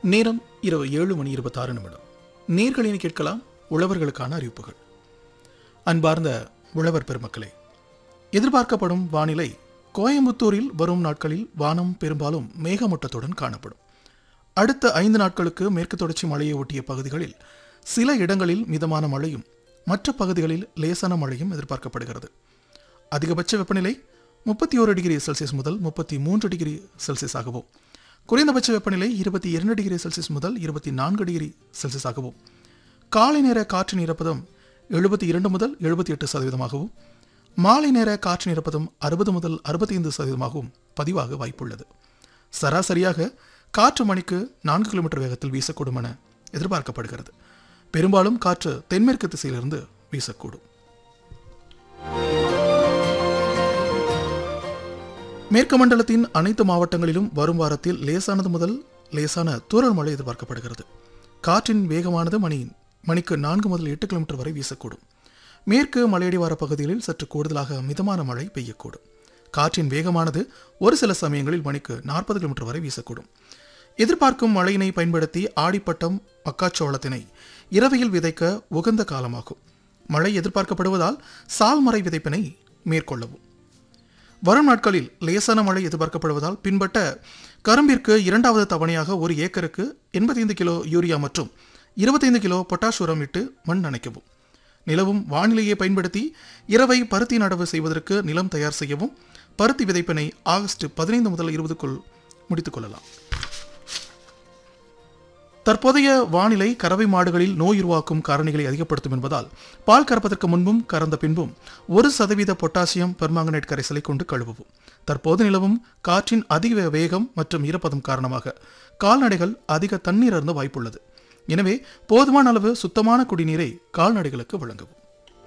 நேரம் இரவு ஏழு மணி இருபத்தாறு நிமிடம் நேர்களினை கேட்கலாம் உழவர்களுக்கான அறிவிப்புகள் அன்பார்ந்த உழவர் பெருமக்களே எதிர்பார்க்கப்படும் வானிலை கோயம்புத்தூரில் வரும் நாட்களில் வானம் பெரும்பாலும் மேகமூட்டத்துடன் காணப்படும் அடுத்த ஐந்து நாட்களுக்கு மேற்கு தொடர்ச்சி மழையை ஒட்டிய பகுதிகளில் சில இடங்களில் மிதமான மழையும் மற்ற பகுதிகளில் லேசான மழையும் எதிர்பார்க்கப்படுகிறது அதிகபட்ச வெப்பநிலை முப்பத்தி ஓரு டிகிரி செல்சியஸ் முதல் முப்பத்தி மூன்று டிகிரி செல்சியஸ் ஆகவும் குறைந்தபட்ச வெப்பநிலை இருபத்தி இரண்டு டிகிரி செல்சியஸ் முதல் இருபத்தி நான்கு டிகிரி செல்சியஸ் ஆகவும் காலை நேர காற்றின் ஈரப்பதம் எழுபத்தி இரண்டு முதல் எழுபத்தி எட்டு சதவீதமாகவும் மாலை நேர காற்றின் ஈரப்பதம் அறுபது முதல் அறுபத்தி ஐந்து சதவீதமாகவும் பதிவாக வாய்ப்புள்ளது சராசரியாக காற்று மணிக்கு நான்கு கிலோமீட்டர் வேகத்தில் வீசக்கூடும் என எதிர்பார்க்கப்படுகிறது பெரும்பாலும் காற்று தென்மேற்கு திசையிலிருந்து வீசக்கூடும் மேற்கு மண்டலத்தின் அனைத்து மாவட்டங்களிலும் வரும் வாரத்தில் லேசானது முதல் லேசான தூறல் மழை எதிர்பார்க்கப்படுகிறது காற்றின் வேகமானது மணி மணிக்கு நான்கு முதல் எட்டு கிலோமீட்டர் வரை வீசக்கூடும் மேற்கு மலையடிவார பகுதிகளில் சற்று கூடுதலாக மிதமான மழை பெய்யக்கூடும் காற்றின் வேகமானது ஒரு சில சமயங்களில் மணிக்கு நாற்பது கிலோமீட்டர் வரை வீசக்கூடும் எதிர்பார்க்கும் மழையினை பயன்படுத்தி ஆடிப்பட்டம் மக்காச்சோளத்தினை இரவையில் விதைக்க உகந்த காலமாகும் மழை எதிர்பார்க்கப்படுவதால் சால்மறை விதைப்பினை மேற்கொள்ளவும் வரும் நாட்களில் லேசான மழை எதிர்பார்க்கப்படுவதால் பின்பற்ற கரும்பிற்கு இரண்டாவது தவணையாக ஒரு ஏக்கருக்கு எண்பத்தைந்து கிலோ யூரியா மற்றும் இருபத்தைந்து கிலோ பொட்டாஷ் உரம் இட்டு மண் நனைக்கவும் நிலவும் வானிலையை பயன்படுத்தி இரவை பருத்தி நடவு செய்வதற்கு நிலம் தயார் செய்யவும் பருத்தி விதைப்பினை ஆகஸ்ட் பதினைந்து முதல் இருபதுக்குள் முடித்துக் கொள்ளலாம் தற்போதைய வானிலை கறவை மாடுகளில் நோய் உருவாக்கும் காரணிகளை அதிகப்படுத்தும் என்பதால் பால் கறப்பதற்கு முன்பும் கறந்த பின்பும் ஒரு சதவீத பொட்டாசியம் பெர்மாங்கனேட் கரைசலை கொண்டு கழுவவும் தற்போது நிலவும் காற்றின் அதிக வேகம் மற்றும் ஈரப்பதம் காரணமாக கால்நடைகள் அதிக தண்ணீர் அருந்த வாய்ப்புள்ளது எனவே போதுமான அளவு சுத்தமான குடிநீரை கால்நடைகளுக்கு வழங்கவும்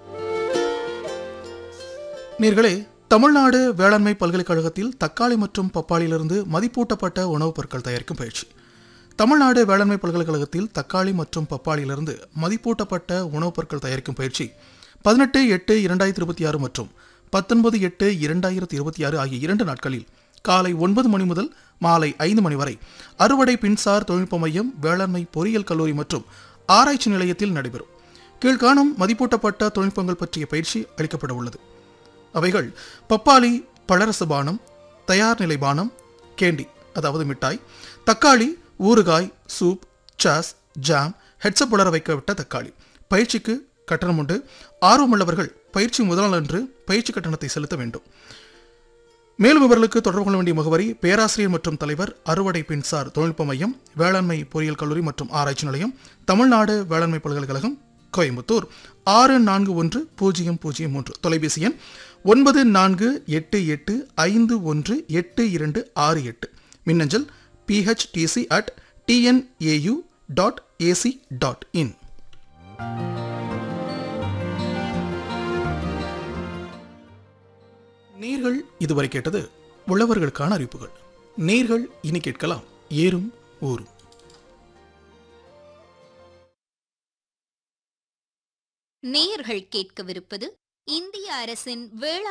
நீர்களே தமிழ்நாடு வேளாண்மை பல்கலைக்கழகத்தில் தக்காளி மற்றும் பப்பாளியிலிருந்து மதிப்பூட்டப்பட்ட உணவுப் பொருட்கள் தயாரிக்கும் பயிற்சி தமிழ்நாடு வேளாண்மை பல்கலைக்கழகத்தில் தக்காளி மற்றும் பப்பாளியிலிருந்து மதிப்பூட்டப்பட்ட உணவுப் பொருட்கள் தயாரிக்கும் பயிற்சி பதினெட்டு எட்டு இரண்டாயிரத்தி இருபத்தி ஆறு மற்றும் பத்தொன்பது எட்டு இரண்டாயிரத்தி இருபத்தி ஆறு ஆகிய இரண்டு நாட்களில் காலை ஒன்பது மணி முதல் மாலை ஐந்து மணி வரை அறுவடை பின்சார் தொழில்நுட்ப மையம் வேளாண்மை பொறியியல் கல்லூரி மற்றும் ஆராய்ச்சி நிலையத்தில் நடைபெறும் கீழ்காணும் மதிப்பூட்டப்பட்ட தொழில்நுட்பங்கள் பற்றிய பயிற்சி அளிக்கப்பட உள்ளது அவைகள் பப்பாளி பழரச பானம் தயார் நிலை பானம் கேண்டி அதாவது மிட்டாய் தக்காளி ஊறுகாய் சூப் சாஸ் ஜாம் ஹெட்ஸப் உலர வைக்கப்பட்ட தக்காளி பயிற்சிக்கு கட்டணம் உண்டு ஆர்வமுள்ளவர்கள் பயிற்சி முதல் நாள் அன்று பயிற்சி கட்டணத்தை செலுத்த வேண்டும் மேலும் விவரங்களுக்கு தொடர்பு கொள்ள வேண்டிய முகவரி பேராசிரியர் மற்றும் தலைவர் அறுவடை பின்சார் தொழில்நுட்ப மையம் வேளாண்மை பொறியியல் கல்லூரி மற்றும் ஆராய்ச்சி நிலையம் தமிழ்நாடு வேளாண்மை பல்கலைக்கழகம் கோயம்புத்தூர் ஆறு நான்கு ஒன்று பூஜ்ஜியம் பூஜ்ஜியம் மூன்று தொலைபேசி எண் ஒன்பது நான்கு எட்டு எட்டு ஐந்து ஒன்று எட்டு இரண்டு ஆறு எட்டு மின்னஞ்சல் PHDC at TNAU dot AC dot in நீர்கள் இதுவரை கேட்டது உழவர்களுக்கான அறிவிப்புகள் நீர்கள் இனி கேட்கலாம் ஏறும் ஊரும் நேயர்கள் கேட்கவிருப்பது இந்திய அரசின் வேளாண்